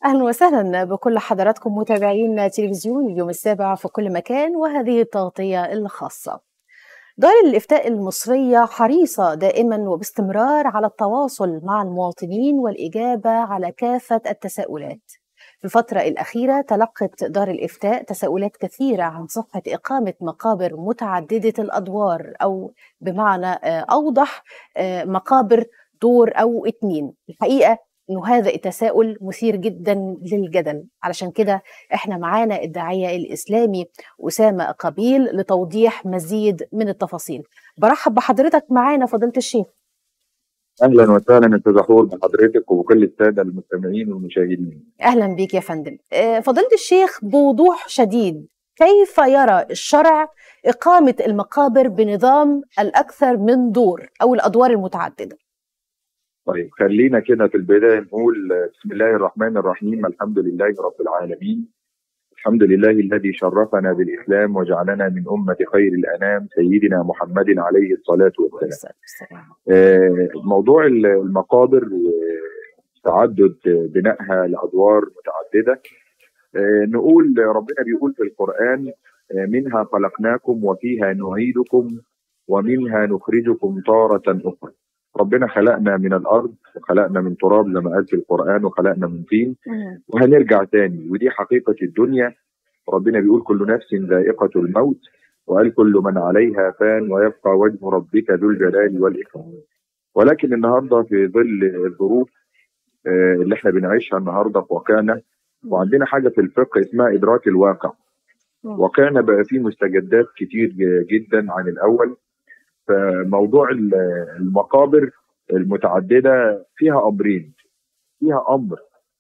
أهلا وسهلا بكل حضراتكم متابعين تلفزيون اليوم السابع في كل مكان وهذه التغطية الخاصة دار الإفتاء المصرية حريصة دائما وباستمرار على التواصل مع المواطنين والإجابة على كافة التساؤلات في الفترة الأخيرة تلقت دار الإفتاء تساؤلات كثيرة عن صحة إقامة مقابر متعددة الأدوار أو بمعنى أوضح مقابر دور أو اتنين الحقيقة انه هذا التساؤل مثير جدا للجدل علشان كده احنا معانا الداعيه الاسلامي اسامه قبيل لتوضيح مزيد من التفاصيل برحب بحضرتك معانا فضيله الشيخ اهلا وسهلا استاذ حور بحضرتك وبكل الساده المستمعين والمشاهدين اهلا بيك يا فندم فضيله الشيخ بوضوح شديد كيف يرى الشرع اقامه المقابر بنظام الاكثر من دور او الادوار المتعدده طيب خلينا كده في البدايه نقول بسم الله الرحمن الرحيم الحمد لله رب العالمين الحمد لله الذي شرفنا بالاسلام وجعلنا من امه خير الانام سيدنا محمد عليه الصلاه والسلام. آه موضوع المقابر وتعدد بنائها لادوار متعدده آه نقول ربنا بيقول في القران آه منها خلقناكم وفيها نعيدكم ومنها نخرجكم تاره اخرى. ربنا خلقنا من الارض وخلقنا من تراب زي ما قال في القران وخلقنا من طين وهنرجع تاني ودي حقيقه الدنيا ربنا بيقول كل نفس ذائقه الموت وقال كل من عليها فان ويبقى وجه ربك ذو الجلال والاكرام ولكن النهارده في ظل الظروف اللي احنا بنعيشها النهارده في واقعنا وعندنا حاجه في الفقه اسمها ادراك الواقع واقعنا بقى فيه مستجدات كتير جدا عن الاول فموضوع المقابر المتعدده فيها امرين فيها امر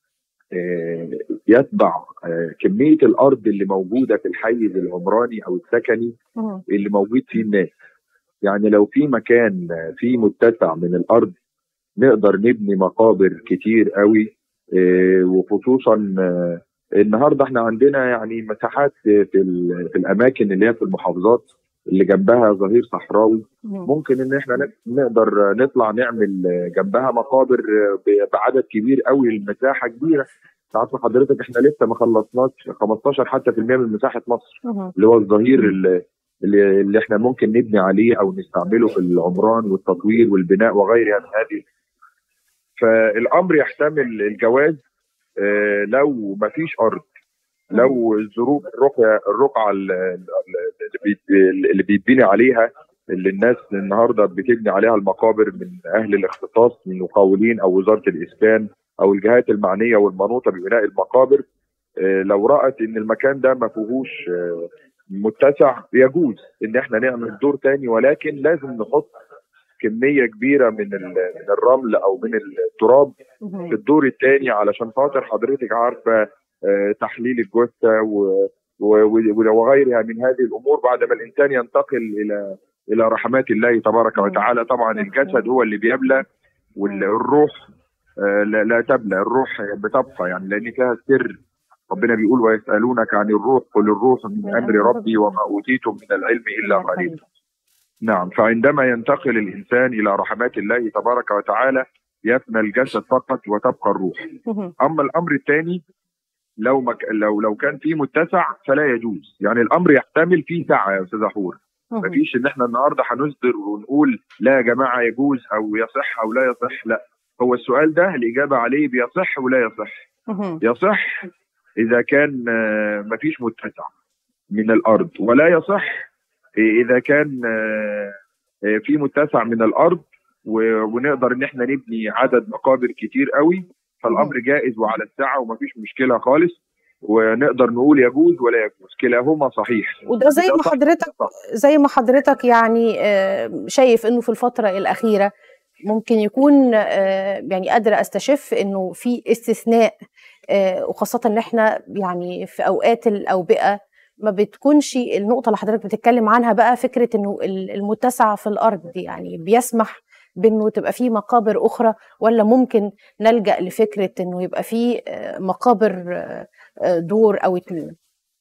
يتبع كميه الارض اللي موجوده في الحيز العمراني او السكني اللي موجود فيه الناس يعني لو في مكان فيه متسع من الارض نقدر نبني مقابر كتير قوي وخصوصا النهارده احنا عندنا يعني مساحات في, في الاماكن اللي هي في المحافظات اللي جنبها ظهير صحراوي ممكن ان احنا نقدر نطلع نعمل جنبها مقابر بعدد كبير قوي المساحه كبيره تعرف حضرتك احنا لسه ما خلصناش 15 حتى في المية من مساحه مصر اللي هو الظهير اللي, اللي احنا ممكن نبني عليه او نستعمله في العمران والتطوير والبناء وغيرها من هذه فالامر يحتمل الجواز لو ما فيش ارض لو الظروف الرقعه الرقعه اللي بيتبني عليها اللي الناس النهارده بتبني عليها المقابر من اهل الاختصاص من مقاولين او وزاره الاسكان او الجهات المعنيه والمنوطه ببناء المقابر لو رات ان المكان ده ما فيهوش متسع يجوز ان احنا نعمل دور تاني ولكن لازم نحط كميه كبيره من من الرمل او من التراب في الدور الثاني علشان خاطر حضرتك عارفه تحليل الجثه وغيرها من هذه الامور بعد ما الانسان ينتقل الى الى رحمات الله تبارك وتعالى طبعا الجسد هو اللي بيبلى والروح لا تبلى الروح بتبقى يعني لان فيها سر ربنا بيقول ويسالونك عن الروح قل الروح من امر ربي وما اوتيتم من العلم الا قليلا نعم فعندما ينتقل الانسان الى رحمات الله تبارك وتعالى يفنى الجسد فقط وتبقى الروح اما الامر الثاني لو مك... لو لو كان في متسع فلا يجوز يعني الامر يحتمل فيه سعه يا استاذ حور مفيش ان احنا النهارده هنصدر ونقول لا يا جماعه يجوز او يصح او لا يصح لا هو السؤال ده الاجابه عليه بيصح ولا يصح يصح اذا كان مفيش متسع من الارض ولا يصح اذا كان في متسع من الارض ونقدر ان احنا نبني عدد مقابر كتير قوي فالامر جائز وعلى الساعه ومفيش مشكله خالص ونقدر نقول يجوز ولا يجوز كلاهما صحيح وده زي ما حضرتك زي ما حضرتك يعني شايف انه في الفتره الاخيره ممكن يكون يعني قادره استشف انه في استثناء وخاصه ان احنا يعني في اوقات الاوبئه ما بتكونش النقطه اللي حضرتك بتتكلم عنها بقى فكره انه المتسع في الارض يعني بيسمح بانه تبقى في مقابر اخرى ولا ممكن نلجا لفكره انه يبقى في مقابر دور او اتنين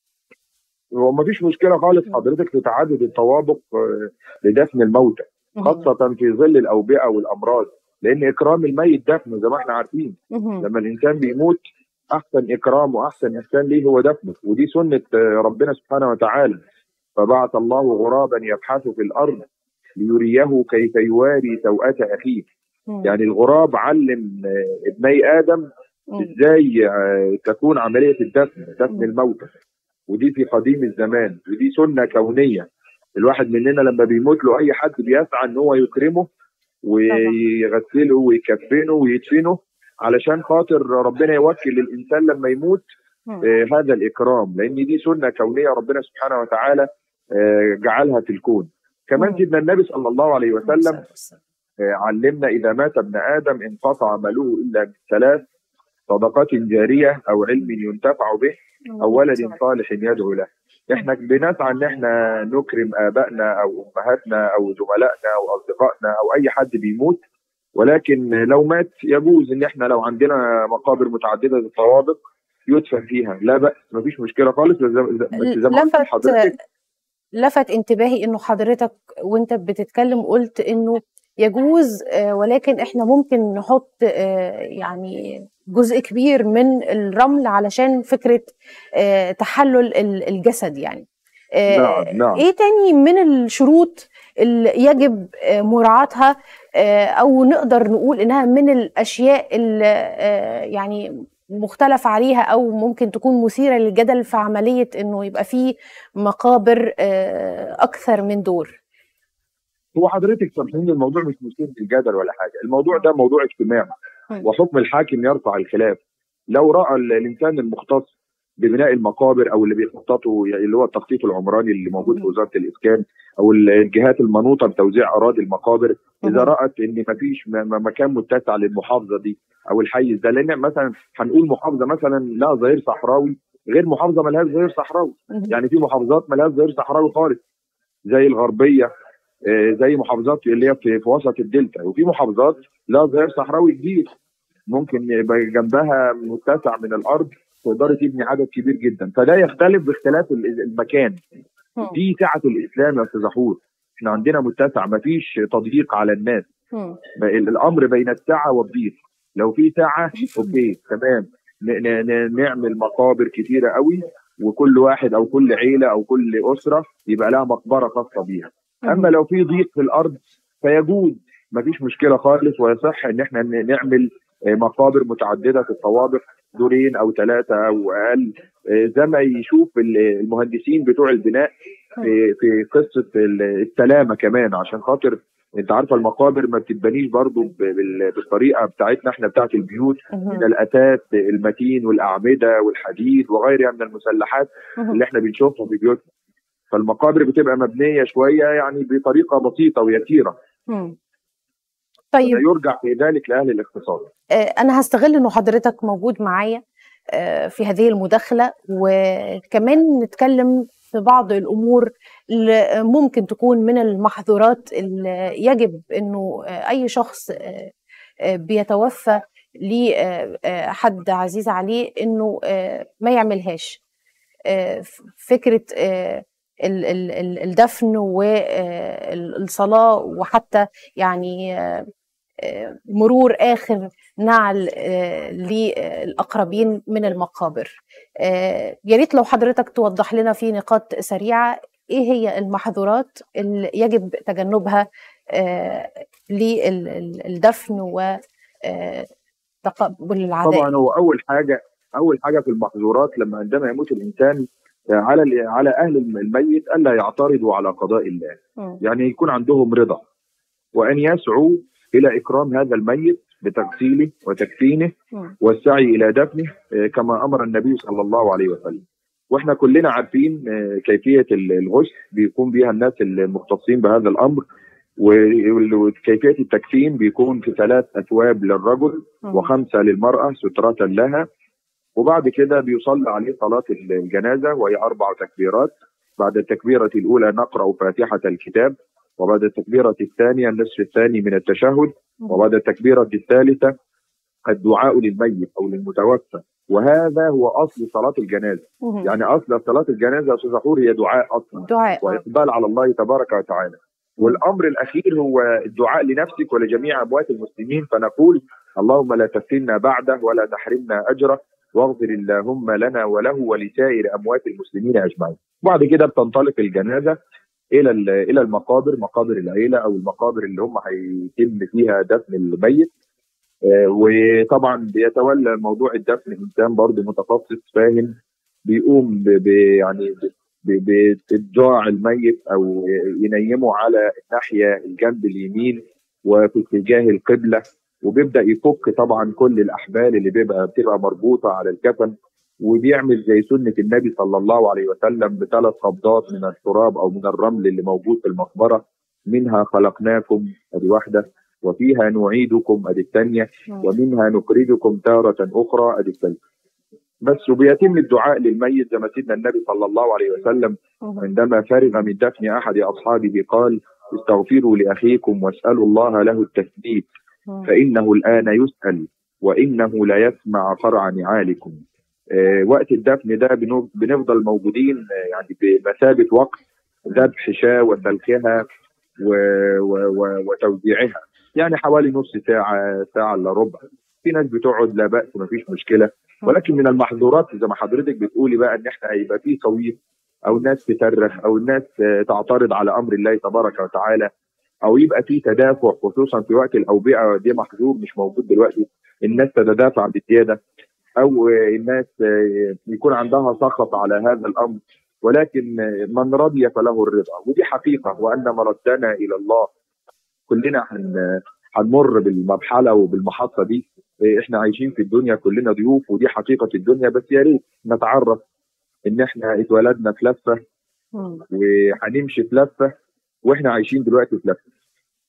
هو ما فيش مشكله خالص حضرتك في تعدد الطوابق لدفن الموتى خاصه في ظل الاوبئه والامراض لان اكرام الميت دفن زي ما احنا عارفين لما الانسان بيموت احسن اكرام واحسن احسان ليه هو دفنه ودي سنه ربنا سبحانه وتعالى فبعث الله غرابا يبحث في الارض ليريه كيف يواري سوءة اخيه يعني الغراب علم ابني ادم ازاي تكون عمليه الدفن دفن الموتى ودي في قديم الزمان ودي سنه كونيه الواحد مننا لما بيموت له اي حد بيسعى ان هو يكرمه ويغسله ويكفنه ويدفنه علشان خاطر ربنا يوكل الانسان لما يموت آه هذا الاكرام لان دي سنه كونيه ربنا سبحانه وتعالى آه جعلها في الكون كمان سيدنا النبي صلى الله عليه وسلم آه علمنا اذا مات ابن ادم انقطع عمله الا من ثلاث صدقات جاريه او علم ينتفع به او ولد صالح يدعو له احنا بنسعى ان احنا نكرم ابائنا او امهاتنا او زملائنا او اصدقائنا او اي حد بيموت ولكن لو مات يجوز ان احنا لو عندنا مقابر متعدده الطوابق يدفن فيها لا باس مفيش مشكله خالص بس زي ما قلت حضرتك لفت انتباهي انه حضرتك وانت بتتكلم قلت انه يجوز ولكن احنا ممكن نحط يعني جزء كبير من الرمل علشان فكره تحلل الجسد يعني نعم نعم. ايه تاني من الشروط اللي يجب مراعاتها او نقدر نقول انها من الاشياء اللي يعني مختلف عليها او ممكن تكون مثيره للجدل في عمليه انه يبقى في مقابر اكثر من دور هو حضرتك سامحيني الموضوع مش مثير للجدل ولا حاجه الموضوع ده موضوع اجتماعي وحكم الحاكم يرفع الخلاف لو راى الانسان المختص ببناء المقابر او اللي بيخططوا اللي هو التخطيط العمراني اللي موجود في وزاره الاسكان او الجهات المنوطه بتوزيع اراضي المقابر اذا رات ان ما فيش مكان متسع للمحافظه دي او الحيز ده لان مثلا هنقول محافظه مثلا لها ظهير صحراوي غير محافظه ما لهاش ظهير صحراوي يعني في محافظات ما لهاش ظهير صحراوي خالص زي الغربيه زي محافظات اللي هي في, في وسط الدلتا وفي محافظات لها ظهير صحراوي كبير ممكن يبقى جنبها متسع من الارض تقدري تبني عدد كبير جدا فده يختلف باختلاف المكان دي سعه الاسلام يا استاذ حور احنا عندنا متسع ما فيش تضييق على الناس الامر بين السعه والضيق لو في سعه اوكي تمام نعمل مقابر كتيره قوي وكل واحد او كل عيله او كل اسره يبقى لها مقبره خاصه بيها اما لو في ضيق في الارض فيجوز ما فيش مشكله خالص ويصح ان احنا نعمل مقابر متعدده في الطوابق دورين او ثلاثه او اقل زي ما يشوف المهندسين بتوع البناء في في قصه السلامه كمان عشان خاطر انت عارفه المقابر ما بتتبنيش برضو بالطريقه بتاعتنا احنا بتاعت البيوت من الاساس المتين والاعمده والحديد وغيرها من المسلحات اللي احنا بنشوفها في بيوتنا فالمقابر بتبقى مبنيه شويه يعني بطريقه بسيطه ويسيره طيب يرجع في ذلك لاهل الاقتصاد انا هستغل انه حضرتك موجود معايا في هذه المداخله وكمان نتكلم في بعض الامور اللي ممكن تكون من المحظورات اللي يجب انه اي شخص بيتوفى لحد عزيز عليه انه ما يعملهاش فكره الدفن والصلاه وحتى يعني مرور اخر نعل للاقربين من المقابر يا ريت لو حضرتك توضح لنا في نقاط سريعه ايه هي المحظورات اللي يجب تجنبها للدفن و تقبل العذاب طبعا هو اول حاجه اول حاجه في المحظورات لما عندما يموت الانسان على على اهل الميت الا يعترضوا على قضاء الله م. يعني يكون عندهم رضا وان يسعوا الى اكرام هذا الميت بتغسيله وتكفينه والسعي الى دفنه كما امر النبي صلى الله عليه وسلم واحنا كلنا عارفين كيفيه الغسل بيقوم بها الناس المختصين بهذا الامر وكيفيه التكفين بيكون في ثلاث اثواب للرجل وخمسه للمراه ستره لها وبعد كده بيصلى عليه صلاه الجنازه وهي اربع تكبيرات بعد التكبيره الاولى نقرا فاتحه الكتاب وبعد التكبيرة الثانية النصف الثاني من التشهد وبعد التكبيرة الثالثة الدعاء للميت أو للمتوفى وهذا هو أصل صلاة الجنازة يعني أصل صلاة الجنازة يا أستاذ حور هي دعاء أصلا دعاء وإقبال على الله تبارك وتعالى والأمر الأخير هو الدعاء لنفسك ولجميع أموات المسلمين فنقول اللهم لا تفتنا بعده ولا تحرمنا أجره واغفر اللهم لنا وله ولسائر اموات المسلمين اجمعين. بعد كده بتنطلق الجنازه الى الى المقابر مقابر العيله او المقابر اللي هم هيتم فيها دفن الميت وطبعا بيتولى موضوع الدفن انسان برضه متخصص فاهم بيقوم ب يعني بإضجاع الميت او ينيمه على الناحيه الجنب اليمين وفي اتجاه القبله وبيبدا يفك طبعا كل الاحبال اللي بيبقى بتبقى مربوطه على الكفن وبيعمل زي سنه النبي صلى الله عليه وسلم بثلاث قبضات من التراب او من الرمل اللي موجود في المقبره منها خلقناكم ادي واحده وفيها نعيدكم ادي الثانيه ومنها نخرجكم تاره اخرى ادي الثالثه بس وبيتم الدعاء للميت زي ما سيدنا النبي صلى الله عليه وسلم عندما فرغ من دفن احد اصحابه قال استغفروا لاخيكم واسالوا الله له التثبيت فانه الان يسال وانه لا يسمع قرع نعالكم آه وقت الدفن ده بنفضل موجودين آه يعني بمثابه وقت ذبح شاة وسلخها و و و وتوزيعها يعني حوالي نص ساعه ساعه الا ربع في ناس بتقعد لا باس ما فيش مشكله ولكن من المحظورات زي ما حضرتك بتقولي بقى ان احنا هيبقى في صويت او الناس تصرخ او الناس تعترض على امر الله تبارك وتعالى او يبقى في تدافع خصوصا في وقت الاوبئه دي محظور مش موجود دلوقتي الناس تتدافع بزياده او الناس يكون عندها سخط على هذا الامر ولكن من رضي فله الرضا ودي حقيقه وان مردنا الى الله كلنا هن هنمر بالمرحله وبالمحطه دي احنا عايشين في الدنيا كلنا ضيوف ودي حقيقه الدنيا بس يا ريت نتعرف ان احنا اتولدنا في لفه وهنمشي في لفه واحنا عايشين دلوقتي في لفه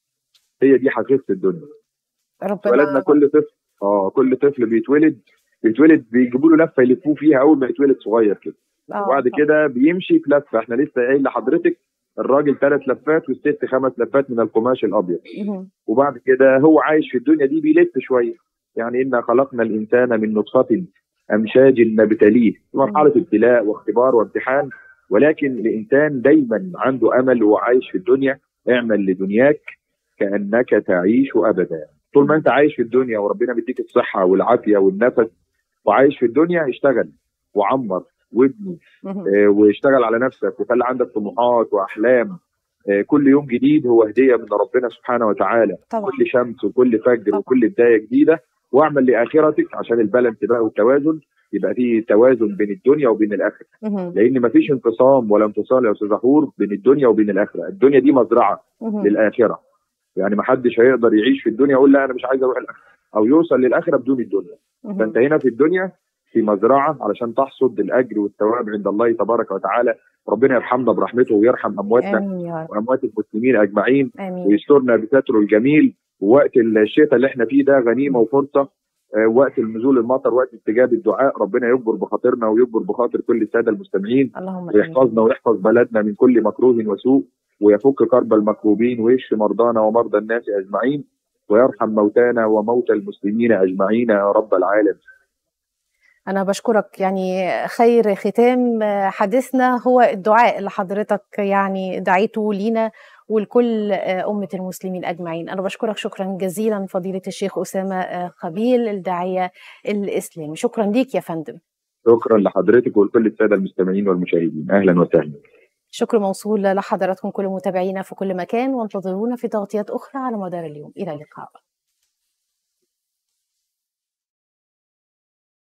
هي دي حقيقه الدنيا ربنا اتولدنا كل طفل اه كل طفل بيتولد بيتولد بيجيبوا له لفه يلفوه فيها اول ما يتولد صغير كده وبعد كده بيمشي في لفه احنا لسه قايل لحضرتك الراجل ثلاث لفات والست خمس لفات من القماش الابيض وبعد كده هو عايش في الدنيا دي بيلف شويه يعني انا خلقنا الانسان من نطفه امشاج نبتليه مرحله ابتلاء واختبار وامتحان ولكن الانسان دايما عنده امل وهو عايش في الدنيا اعمل لدنياك كانك تعيش ابدا طول ما انت عايش في الدنيا وربنا بيديك الصحه والعافيه والنفس وعايش في الدنيا اشتغل وعمر وابني اه واشتغل على نفسك وخلي عندك طموحات واحلام اه كل يوم جديد هو هديه من ربنا سبحانه وتعالى طبعا. كل شمس وكل فجر طبعا. وكل بدايه جديده واعمل لاخرتك عشان البالانس بقى والتوازن يبقى في توازن بين الدنيا وبين الاخره مهم. لان مفيش انفصام ولا انفصال يا استاذ زهور بين الدنيا وبين الاخره الدنيا دي مزرعه مهم. للاخره يعني ما حدش هيقدر يعيش في الدنيا يقول لا انا مش عايز اروح الاخره او يوصل للاخره بدون الدنيا مهم. فانت هنا في الدنيا في مزرعه علشان تحصد الاجر والثواب عند الله تبارك وتعالى ربنا يرحمنا برحمته ويرحم امواتنا امين يا رب واموات المسلمين اجمعين امين ويسترنا بستره الجميل ووقت الشتاء اللي احنا فيه ده غنيمه وفرصه آه، وقت نزول المطر وقت استجابه الدعاء ربنا يكبر بخاطرنا ويكبر بخاطر كل الساده المستمعين اللهم امين ويحفظنا ويحفظ بلدنا من كل مكروه وسوء ويفك كرب المكروبين ويشفي مرضانا ومرضى الناس اجمعين ويرحم موتانا وموتى المسلمين اجمعين يا رب العالمين أنا بشكرك يعني خير ختام حديثنا هو الدعاء اللي حضرتك يعني دعيته لينا ولكل أمة المسلمين أجمعين أنا بشكرك شكرا جزيلا فضيلة الشيخ أسامة قبيل الداعية الإسلامي شكرا ليك يا فندم شكرا لحضرتك ولكل الساده المستمعين والمشاهدين اهلا وسهلا شكر موصول لحضراتكم كل متابعينا في كل مكان وانتظرونا في تغطيات أخرى على مدار اليوم إلى اللقاء